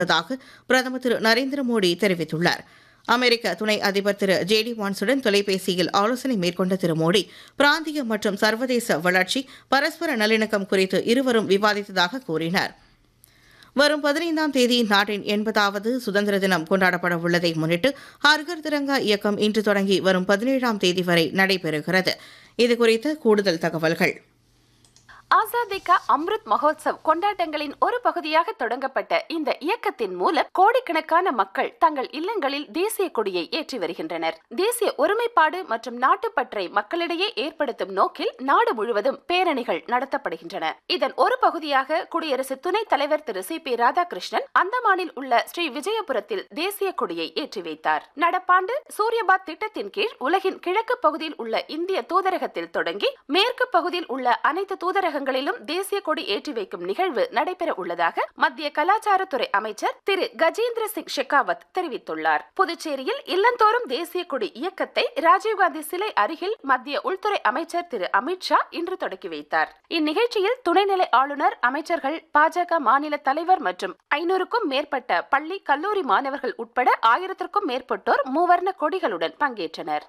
உள்ளதாக பிரதமர் திரு நரேந்திர மோடி தெரிவித்துள்ளார் அமெரிக்க துணை அதிபர் திரு ஜே டி வான்ஸுடன் தொலைபேசியில் ஆலோசனை மேற்கொண்ட திரு மோடி பிராந்திய மற்றும் சர்வதேச வளர்ச்சி பரஸ்பர நல்லிணக்கம் குறித்து இருவரும் விவாதித்ததாக கூறினார் வரும் பதினைந்தாம் தேதி நாட்டின் எண்பதாவது சுதந்திர தினம் கொண்டாடப்பட உள்ளதை முன்னிட்டு ஹர்கர் திரங்கா இயக்கம் இன்று தொடங்கி வரும் பதினேழாம் தேதி வரை நடைபெறுகிறது இதுகுறித்த கூடுதல் தகவல்கள் ஆசாதி கா அம்ருத் மகோத்சவ் கொண்டாட்டங்களின் ஒரு பகுதியாக தொடங்கப்பட்ட இந்த இயக்கத்தின் மூலம் கோடிக்கணக்கான மக்கள் தங்கள் இல்லங்களில் தேசிய கொடியை ஏற்றி வருகின்றனர் தேசிய ஒருமைப்பாடு மற்றும் நாட்டுப்பற்றை மக்களிடையே ஏற்படுத்தும் நோக்கில் நாடு முழுவதும் பேரணிகள் நடத்தப்படுகின்றன இதன் ஒரு பகுதியாக குடியரசு துணைத் தலைவர் திரு சி பி ராதாகிருஷ்ணன் அந்தமானில் உள்ள ஸ்ரீ விஜயபுரத்தில் தேசிய கொடியை ஏற்றி வைத்தார் நடப்பாண்டு சூரியபாத் திட்டத்தின் கீழ் உலகின் கிழக்கு பகுதியில் உள்ள இந்திய தூதரகத்தில் தொடங்கி மேற்கு பகுதியில் உள்ள அனைத்து தூதரகங்களிலும் தேசிய கொடி ஏற்றி வைக்கும் நிகழ்வு நடைபெற உள்ளதாக மத்திய கலாச்சாரத்துறை அமைச்சர் திரு கஜேந்திர சிங் ஷெகாவத் தெரிவித்துள்ளார் புதுச்சேரியில் இல்லந்தோறும் தேசிய கொடி இயக்கத்தை ராஜீவ்காந்தி சிலை அருகில் மத்திய உள்துறை அமைச்சர் திரு அமித்ஷா இன்று தொடங்கி வைத்தார் இந்நிகழ்ச்சியில் துணைநிலை ஆளுநர் அமைச்சர்கள் பாஜக மாநில தலைவர் மற்றும் ஐநூறுக்கும் மேற்பட்ட பள்ளி கல்லூரி மாணவர்கள் உட்பட ஆயிரத்திற்கும் மேற்பட்டோர் மூவர்ண கொடிகளுடன் பங்கேற்றனர்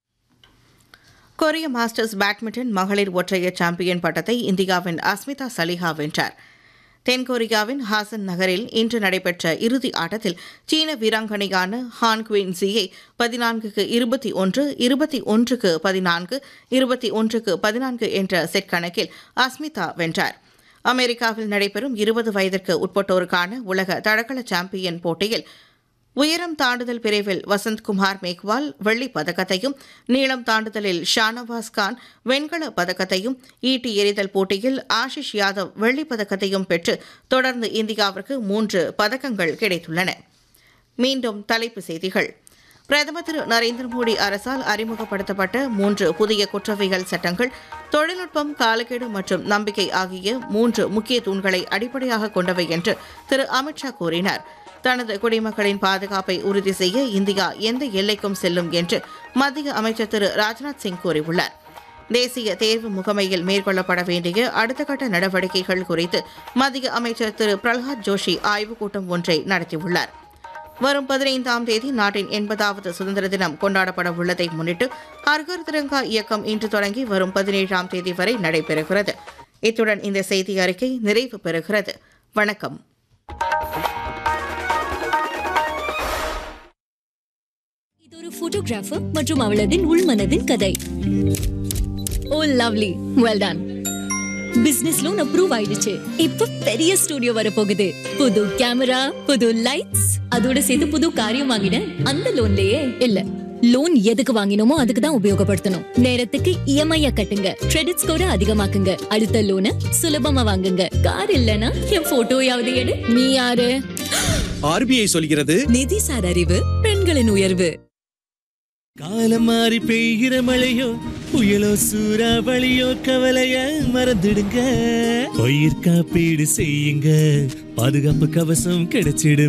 கொரிய மாஸ்டர்ஸ் பேட்மிண்டன் மகளிர் ஒற்றையர் சாம்பியன் பட்டத்தை இந்தியாவின் அஸ்மிதா சலிஹா வென்றார் தென்கொரியாவின் ஹாசன் நகரில் இன்று நடைபெற்ற இறுதி ஆட்டத்தில் சீன வீராங்கனையான ஹான் குவின் ஜியை பதினான்குக்கு இருபத்தி ஒன்று இருபத்தி ஒன்றுக்கு பதினான்கு இருபத்தி ஒன்றுக்கு பதினான்கு என்ற செட் கணக்கில் அஸ்மிதா வென்றார் அமெரிக்காவில் நடைபெறும் இருபது வயதிற்கு உட்பட்டோருக்கான உலக தடகள சாம்பியன் போட்டியில் உயரம் தாண்டுதல் பிரிவில் வசந்த்குமார் மேக்வால் வெள்ளிப் பதக்கத்தையும் நீளம் தாண்டுதலில் ஷானவாஸ் கான் வெண்கலப் பதக்கத்தையும் ஈட்டி எறிதல் போட்டியில் ஆஷிஷ் யாதவ் வெள்ளிப் பதக்கத்தையும் பெற்று தொடர்ந்து இந்தியாவிற்கு மூன்று பதக்கங்கள் கிடைத்துள்ளன மீண்டும் தலைப்புச் செய்திகள் பிரதமர் திரு நரேந்திர மோடி அரசால் அறிமுகப்படுத்தப்பட்ட மூன்று புதிய குற்றவியல் சட்டங்கள் தொழில்நுட்பம் காலக்கெடு மற்றும் நம்பிக்கை ஆகிய மூன்று முக்கிய தூண்களை அடிப்படையாக கொண்டவை என்று திரு அமித்ஷா கூறினார் தனது குடிமக்களின் பாதுகாப்பை உறுதி செய்ய இந்தியா எந்த எல்லைக்கும் செல்லும் என்று மத்திய அமைச்சர் திரு ராஜ்நாத் சிங் கூறியுள்ளார் தேசிய தேர்வு முகமையில் மேற்கொள்ளப்பட வேண்டிய அடுத்த கட்ட நடவடிக்கைகள் குறித்து மத்திய அமைச்சர் திரு பிரல்ஹாத் ஜோஷி ஆய்வுக் கூட்டம் ஒன்றை நடத்தியுள்ளார் வரும் பதினைந்தாம் தேதி நாட்டின் எண்பதாவது சுதந்திர தினம் கொண்டாடப்பட உள்ளதை முன்னிட்டு ஹர்கர் திரங்கா இயக்கம் இன்று தொடங்கி வரும் பதினேழாம் தேதி வரை நடைபெறுகிறது இத்துடன் இந்த செய்தி அறிக்கை நிறைவு பெறுகிறது வணக்கம் இது ஒரு போட்டோகிராஃபர் மற்றும் அவளதின் உள்மனதின் கதை oh lovely well done business loan approve ஆயிடுச்சு இப்ப பெரிய ஸ்டுடியோ வர போகுது புது கேமரா புது லைட்ஸ் அதோட சேர்த்து புது காரியம் வாங்கினேன் அந்த லோன்லயே இல்ல லோன் எதுக்கு வாங்கினோமோ அதுக்கு தான் உபயோகப்படுத்தணும் நேரத்துக்கு இஎம்ஐ கட்டுங்க கிரெடிட் ஸ்கோரை அதிகமாக்குங்க அடுத்த லோனை சுலபமா வாங்குங்க கார் இல்லனா என் போட்டோயாவது எடு நீ யாரு ஆர்பிஐ சொல்கிறது நிதிசார் அறிவு பெண்களின் உயர்வு காலம் மாறி பெய்கிற மழையோ புயலோ சூறாவளியோ கவலைய மறந்துடுங்க பயிர் காப்பீடு செய்யுங்க பாதுகாப்பு கவசம் கிடைச்சிடும்